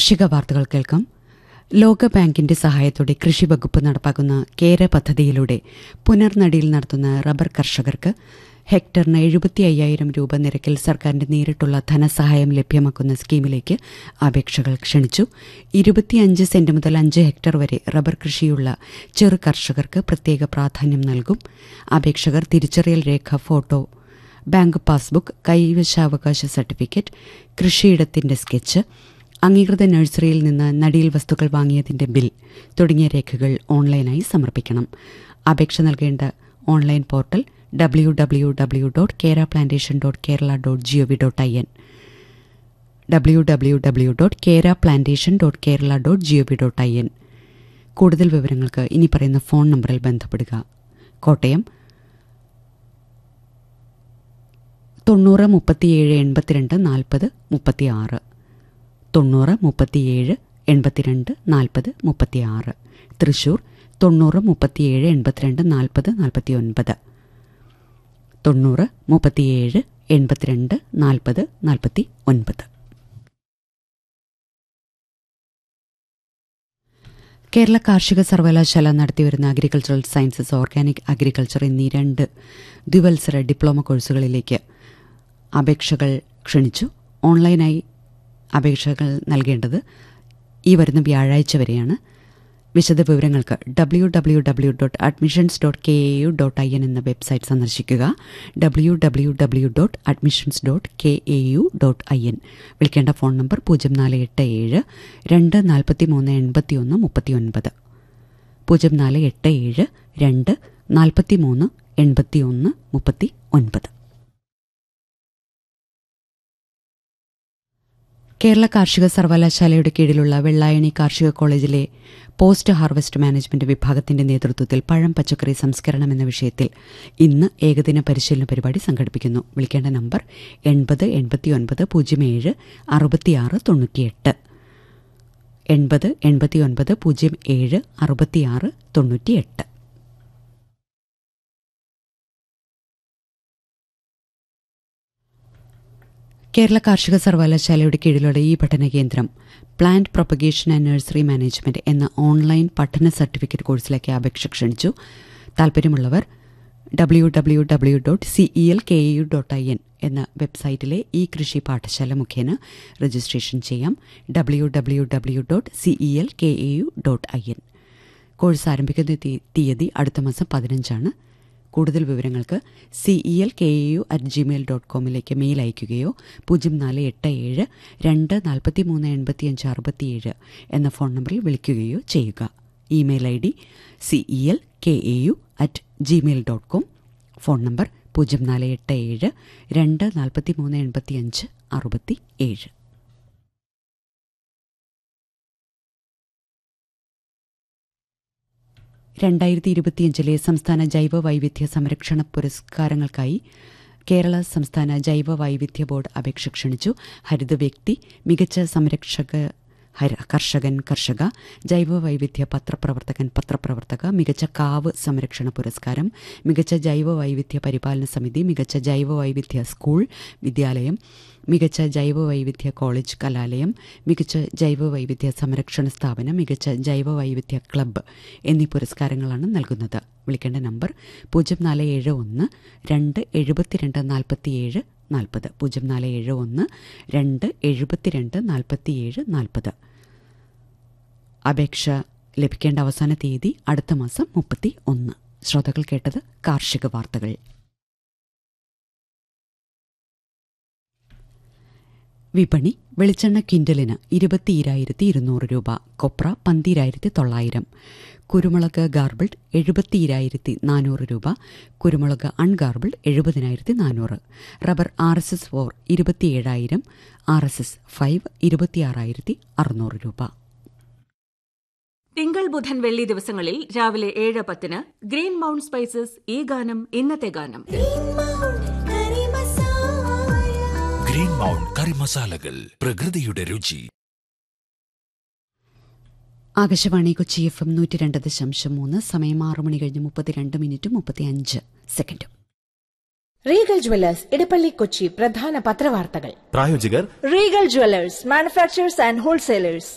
കാർഷിക വാർത്തകൾ കേൾക്കാം ലോകബാങ്കിന്റെ സഹായത്തോടെ കൃഷി വകുപ്പ് നടപ്പാക്കുന്ന കേര പദ്ധതിയിലൂടെ പുനർനടിയിൽ നടത്തുന്ന റബ്ബർ കർഷകർക്ക് ഹെക്ടറിന് എഴുപത്തി അയ്യായിരം രൂപ നിരക്കിൽ സർക്കാരിന്റെ നേരിട്ടുള്ള ധനസഹായം ലഭ്യമാക്കുന്ന സ്കീമിലേക്ക് അപേക്ഷകൾ ക്ഷണിച്ചു ഇരുപത്തിയഞ്ച് സെന്റ് മുതൽ അഞ്ച് ഹെക്ടർ വരെ റബ്ബർ കൃഷിയുള്ള ചെറു കർഷകർക്ക് പ്രത്യേക പ്രാധാന്യം നൽകും അപേക്ഷകർ തിരിച്ചറിയൽ രേഖ ഫോട്ടോ ബാങ്ക് പാസ്ബുക്ക് കൈവശാവകാശ സർട്ടിഫിക്കറ്റ് കൃഷിയിടത്തിന്റെ സ്കെച്ച് അംഗീകൃത നഴ്സറിയിൽ നിന്ന് നടിയിൽ വസ്തുക്കൾ വാങ്ങിയതിന്റെ ബിൽ തുടങ്ങിയ രേഖകൾ ഓൺലൈനായി സമർപ്പിക്കണം അപേക്ഷ നൽകേണ്ട online portal W W W dot Kera plantation dot Kerala dot G O V dot I N W W W dot Kera plantation dot Kerala dot G O V dot I N കൂടുതൽ വിവരങ്ങൾക്ക് ഇനി പറയുന്ന ഫോൺ നമ്പറിൽ ബന്ധപ്പെടുക കോട്ടയം തൊണ്ണൂറ് മുപ്പത്തിയേഴ് എൺപത്തിരണ്ട് നാൽപ്പത് മുപ്പത്തിയാറ് തൊണ്ണൂറ് മുപ്പത്തിയേഴ് എൺപത്തിരണ്ട് നാൽപ്പത് മുപ്പത്തിയാറ് തൃശൂർ തൊണ്ണൂറ് മുപ്പത്തിയേഴ് എൺപത്തിരണ്ട് നാൽപ്പത് നാൽപ്പത്തിയൊൻപത് തൊണ്ണൂറ് മുപ്പത്തിയേഴ് എൺപത്തിരണ്ട് നാൽപ്പത് നാൽപ്പത്തി ഒൻപത് കേരള കാർഷിക സർവകലാശാല നടത്തിവരുന്ന അഗ്രികൾച്ചറൽ സയൻസസ് ഓർഗാനിക് അഗ്രികൾച്ചർ എന്നീ രണ്ട് ദ്വിവത്സര ഡിപ്ലോമ കോഴ്സുകളിലേക്ക് അപേക്ഷകൾ ക്ഷണിച്ചു ഓൺലൈനായി അപേക്ഷകൾ നൽകേണ്ടത് ഈ വരുന്ന വ്യാഴാഴ്ച വരെയാണ് വിശദ വിവരങ്ങൾക്ക് W W W dot admissions dot K A U dot I N എന്ന വെബ്സൈറ്റ് സന്ദർശിക്കുക W W W dot admissions dot K A U dot I N വിളിക്കേണ്ട ഫോൺ നമ്പർ പൂജ്യം നാല് എട്ട് ഏഴ് രണ്ട് നാൽപ്പത്തി മൂന്ന് എൺപത്തി ഒന്ന് മുപ്പത്തി ഒൻപത് പൂജ്യം നാല് എട്ട് ഏഴ് രണ്ട് നാൽപ്പത്തി മൂന്ന് എൺപത്തി ഒന്ന് മുപ്പത്തി ഒൻപത് കേരള കാർഷിക സർവകലാശാലയുടെ കീഴിലുള്ള വെള്ളായണി കാർഷിക കോളേജിലെ പോസ്റ്റ് ഹാർവസ്റ്റ് മാനേജ്മെന്റ് വിഭാഗത്തിന്റെ നേതൃത്വത്തിൽ പഴം പച്ചക്കറി സംസ്കരണം എന്ന വിഷയത്തിൽ ഇന്ന് ഏകദിന പരിശീലന പരിപാടി സംഘടിപ്പിക്കുന്നു വിളിക്കേണ്ട നമ്പർ എൺപത് എൺപത്തിയൊൻപത് പൂജ്യം ഏഴ് അറുപത്തിയാറ് തൊണ്ണൂറ്റിയെട്ട് എൺപത് എൺപത്തിയൊൻപത് പൂജ്യം ഏഴ് അറുപത്തിയാറ് തൊണ്ണൂറ്റിയെട്ട് കേരള കാർഷിക സർവകലാശാലയുടെ കീഴിലുള്ള ഈ പഠന കേന്ദ്രം plant propagation and nursery management എന്ന ഓൺലൈൻ പഠന സർട്ടിഫിക്കറ്റ് കോഴ്സിലേക്ക് അപേക്ഷ ക്ഷണിച്ചു താൽപ്പര്യമുള്ളവർ W W W dot C E L K U dot I N എന്ന വെബ്സൈറ്റിലെ ഈ കൃഷി പാഠശാല മുഖേന രജിസ്ട്രേഷൻ ചെയ്യാം W W W dot C E L K A U dot I N course ആരംഭിക്കുന്ന തീയതി അടുത്ത മാസം പതിനഞ്ചാണ് കൂടുതൽ വിവരങ്ങൾക്ക് C E L K A U at Gmail dot കോമിലേക്ക് മെയിൽ അയയ്ക്കുകയോ പൂജ്യം നാല് എട്ട് ഏഴ് രണ്ട് നാൽപ്പത്തി മൂന്ന് എൺപത്തിയഞ്ച് അറുപത്തിയേഴ് എന്ന ഫോൺ നമ്പറിൽ വിളിക്കുകയോ ചെയ്യുക email I D C E L K A U at Gmail dot com phone number പൂജ്യം നാല് എട്ട് ഏഴ് രണ്ട് നാൽപ്പത്തി മൂന്ന് എൺപത്തിയഞ്ച് അറുപത്തി ഏഴ് രണ്ടായിരത്തി ഇരുപത്തിയഞ്ചിലെ സംസ്ഥാന ജൈവ വൈവിധ്യ സംരക്ഷണ പുരസ്കാരങ്ങൾക്കായി കേരള സംസ്ഥാന ജൈവ വൈവിധ്യ ബോർഡ് അപേക്ഷ ക്ഷണിച്ചു ഹരിത വ്യക്തി മികച്ച സംരക്ഷക കർഷകൻ കർഷക ജൈവ വൈവിധ്യ പത്രപ്രവർത്തകൻ പത്രപ്രവർത്തക മികച്ച കാവ് സംരക്ഷണ പുരസ്കാരം മികച്ച ജൈവ വൈവിധ്യ പരിപാലന സമിതി മികച്ച ജൈവ വൈവിധ്യ സ്കൂൾ വിദ്യാലയം മികച്ച ജൈവ വൈവിധ്യ കോളേജ് കലാലയം മികച്ച ജൈവ വൈവിധ്യ സംരക്ഷണ സ്ഥാപനം മികച്ച ജൈവ വൈവിധ്യ ക്ലബ്ബ് എന്നീ പുരസ്കാരങ്ങളാണ് നൽകുന്നത് വിളിക്കേണ്ട നമ്പർ പൂജ്യം നാല് ഏഴ് ഒന്ന് രണ്ട് എഴുപത്തിരണ്ട് നാൽപ്പത്തിയേഴ് നാൽപ്പത് പൂജ്യം നാല് ഏഴ് ഒന്ന് രണ്ട് എഴുപത്തിരണ്ട് നാൽപ്പത്തിയേഴ് നാൽപ്പത് അപേക്ഷ ലഭിക്കേണ്ട അവസാന തീയതി അടുത്ത മാസം മുപ്പത്തി ഒന്ന് ശ്രോതാക്കൾ കേട്ടത് കാർഷിക വാർത്തകൾ വിപണി വെളിച്ചെണ്ണ ക്വിൻ്റലിന് ഇരുപത്തിയിരായിരത്തി ഇരുന്നൂറ് രൂപ കൊപ്ര പന്തിരായിരത്തി തൊള്ളായിരം കുരുമുളക് ഗാർബിൾഡ് എഴുപത്തിയിരായിരത്തി നാനൂറ് രൂപ കുരുമുളക് അൺഗാർബിൾഡ് എഴുപതിനായിരത്തി നാനൂറ് rubber R S S four ഇരുപത്തിയേഴായിരം ആർ എസ് എസ് ഫൈവ് ഇരുപത്തിയാറായിരത്തി അറുന്നൂറ് രൂപ തിങ്കൾ ബുധൻ വെള്ളി ദിവസങ്ങളിൽ രാവിലെ ഏഴ് പത്തിന് ഗ്രീൻ മൗണ്ട് സ്പൈസസ് ഈ ഗാനം ഇന്നത്തെ ഗാനം ഗ്രീൻ മൗണ്ട് കറി മസാലകൾ പ്രകൃതിയുടെ രുചി ആകാശവാണി കൊച്ചി എഫ് എം നൂറ്റി രണ്ട് ദശാംശം മൂന്ന് സമയം ആറു മണി കഴിഞ്ഞ് മുപ്പത്തിരണ്ട് മിനിറ്റ് മുപ്പത്തിയഞ്ച് സെക്കൻഡും റീഗൽ ജ്വല്ലേഴ്സ് ഇടപ്പള്ളി കൊച്ചി പ്രധാന പത്രവാർത്തകൾ പ്രായോജകർ Regal jewellers manufacturers and wholesalers